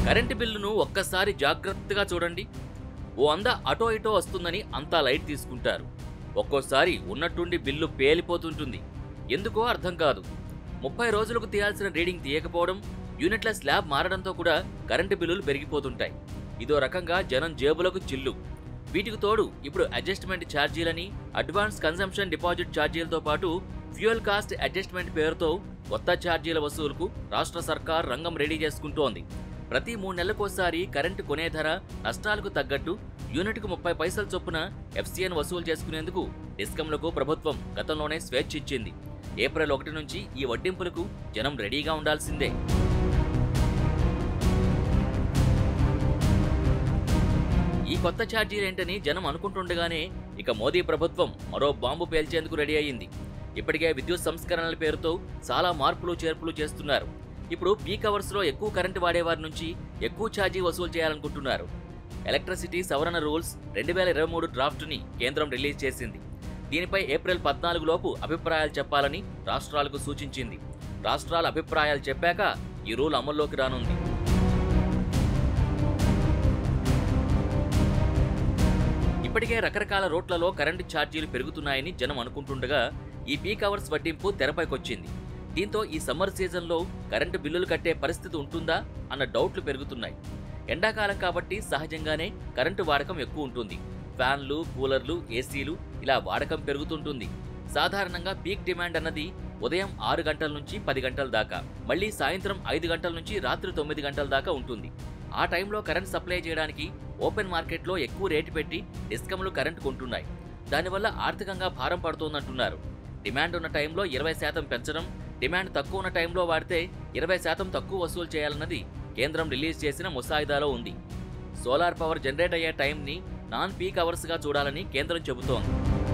current బిల్లును ఒక్కసారి జాగ్రత్తగా చూడండి ఓ అంద అటో ఇటో వస్తుందని అంతా లైట్ తీసుకుంటారు ఒక్కోసారి ఉన్నట్టుండి బిల్లు పేలిపోతుంటుంది ఎందుకో అర్థం కాదు ముప్పై రోజులకు తీయాల్సిన రీడింగ్ తీయకపోవడం యూనిట్ల స్లాబ్ మారడంతో కూడా కరెంటు బిల్లులు పెరిగిపోతుంటాయి ఇదో రకంగా జనం జేబులకు చిల్లు వీటికి తోడు ఇప్పుడు అడ్జస్ట్మెంట్ ఛార్జీలని అడ్వాన్స్ కన్సంప్షన్ డిపాజిట్ ఛార్జీలతో పాటు ఫ్యూయల్ కాస్ట్ అడ్జస్ట్మెంట్ పేరుతో కొత్త ఛార్జీల వసూలుకు రాష్ట్ర సర్కార్ రంగం రెడీ చేసుకుంటోంది ప్రతి మూడు నెలలకోసారి కరెంటు కొనే ధర నష్టాలకు తగ్గట్టు యూనిట్కు ముప్పై పైసల చొప్పున ఎఫ్సీఎన్ వసూలు చేసుకునేందుకు డిస్కంలకు ప్రభుత్వం గతంలోనే స్వేచ్ఛ ఇచ్చింది ఏప్రిల్ ఒకటి నుంచి ఈ వడ్డింపులకు జనం రెడీగా ఉండాల్సిందే ఈ కొత్త ఛార్జీలేంటని జనం అనుకుంటుండగానే ఇక మోదీ ప్రభుత్వం మరో బాంబు పేల్చేందుకు రెడీ అయ్యింది ఇప్పటికే విద్యుత్ సంస్కరణల పేరుతో చాలా మార్పులు చేర్పులు చేస్తున్నారు ఇప్పుడు పీక్ అవర్స్లో ఎక్కువ కరెంటు వాడేవారి నుంచి ఎక్కువ ఛార్జీ వసూలు చేయాలనుకుంటున్నారు ఎలక్ట్రిసిటీ సవరణ రూల్స్ రెండు వేల ఇరవై మూడు డ్రాఫ్ట్ని కేంద్రం రిలీజ్ చేసింది దీనిపై ఏప్రిల్ పద్నాలుగు లోపు అభిప్రాయాలు చెప్పాలని రాష్ట్రాలకు సూచించింది రాష్ట్రాల అభిప్రాయాలు చెప్పాక ఈ రూల్ అమల్లోకి రానుంది ఇప్పటికే రకరకాల రోడ్లలో కరెంటు ఛార్జీలు పెరుగుతున్నాయని జనం అనుకుంటుండగా ఈ పీక్ అవర్స్ వడ్డింపు తెరపైకొచ్చింది దీంతో ఈ సమ్మర్ సీజన్లో కరెంటు బిల్లులు కట్టే పరిస్థితి ఉంటుందా అన్న డౌట్లు పెరుగుతున్నాయి ఎండాకాలం కాబట్టి సహజంగానే కరెంటు వాడకం ఎక్కువ ఉంటుంది ఫ్యాన్లు కూలర్లు ఏసీలు ఇలా వాడకం పెరుగుతుంటుంది సాధారణంగా పీక్ డిమాండ్ అన్నది ఉదయం ఆరు గంటల నుంచి పది గంటల దాకా మళ్ళీ సాయంత్రం ఐదు గంటల నుంచి రాత్రి తొమ్మిది గంటల దాకా ఉంటుంది ఆ టైంలో కరెంట్ సప్లై చేయడానికి ఓపెన్ మార్కెట్లో ఎక్కువ రేటు పెట్టి డిస్కమ్లు కరెంట్ కొంటున్నాయి దానివల్ల ఆర్థికంగా భారం పడుతోందంటున్నారు డిమాండ్ ఉన్న టైంలో ఇరవై శాతం పెంచడం డిమాండ్ తక్కువ ఉన్న టైంలో వాడితే ఇరవై శాతం తక్కువ వసూలు చేయాలన్నది కేంద్రం రిలీజ్ చేసిన ముసాయిదాలో ఉంది సోలార్ పవర్ జనరేట్ అయ్యే టైంని నాన్ పీక్ అవర్స్గా చూడాలని కేంద్రం చెబుతోంది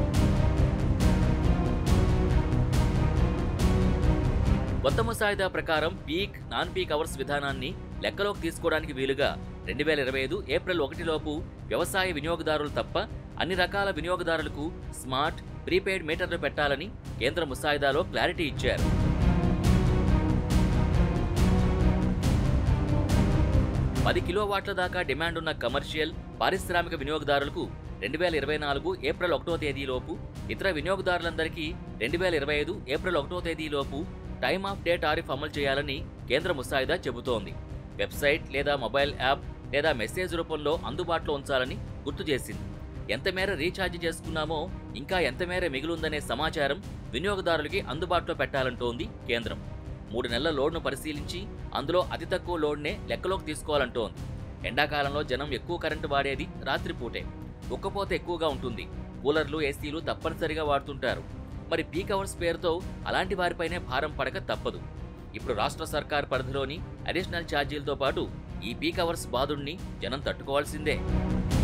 కొత్త ముసాయిదా ప్రకారం పీక్ నాన్ పీక్ అవర్స్ విధానాన్ని లెక్కలోకి తీసుకోవడానికి వీలుగా రెండు వేల ఇరవై ఐదు ఏప్రిల్ ఒకటిలోపు వ్యవసాయ వినియోగదారులు తప్ప అన్ని రకాల వినియోగదారులకు స్మార్ట్ ప్రీపెయిడ్ మీటర్లు పెట్టాలని కేంద్ర ముసాయిదాలో క్లారిటీ ఇచ్చారు పది కిలోవాట్ల దాకా డిమాండ్ ఉన్న కమర్షియల్ పారిశ్రామిక వినియోగదారులకు రెండు వేల ఇరవై నాలుగు ఏప్రిల్ ఒకటో తేదీలోపు ఇతర వినియోగదారులందరికీ రెండు వేల ఇరవై ఐదు ఏప్రిల్ ఒకటో తేదీలోపు టైమ్ ఆఫ్ డే టారిఫ్ అమలు చేయాలని కేంద్ర ముసాయిదా చెబుతోంది వెబ్సైట్ లేదా మొబైల్ యాప్ లేదా మెసేజ్ రూపంలో అందుబాటులో ఉంచాలని గుర్తు చేసింది ఎంత మేర రీఛార్జ్ చేసుకున్నామో ఇంకా ఎంత మేర మిగులుందనే సమాచారం వినియోగదారులకి అందుబాటులో పెట్టాలంటోంది కేంద్రం మూడు నెలల లోడ్ను పరిశీలించి అందులో అతి తక్కువ లోడ్నే లెక్కలోకి తీసుకోవాలంటోంది ఎండాకాలంలో జనం ఎక్కువ కరెంటు వాడేది రాత్రిపూటే ఉక్కపోత ఎక్కువగా ఉంటుంది కూలర్లు ఏసీలు తప్పనిసరిగా వాడుతుంటారు మరి పీక్ అవర్స్ పేరుతో అలాంటి వారిపైనే భారం పడక తప్పదు ఇప్పుడు రాష్ట్ర సర్కార్ పరిధిలోని అడిషనల్ ఛార్జీలతో పాటు ఈ పీక్ అవర్స్ బాధుడిని జనం తట్టుకోవాల్సిందే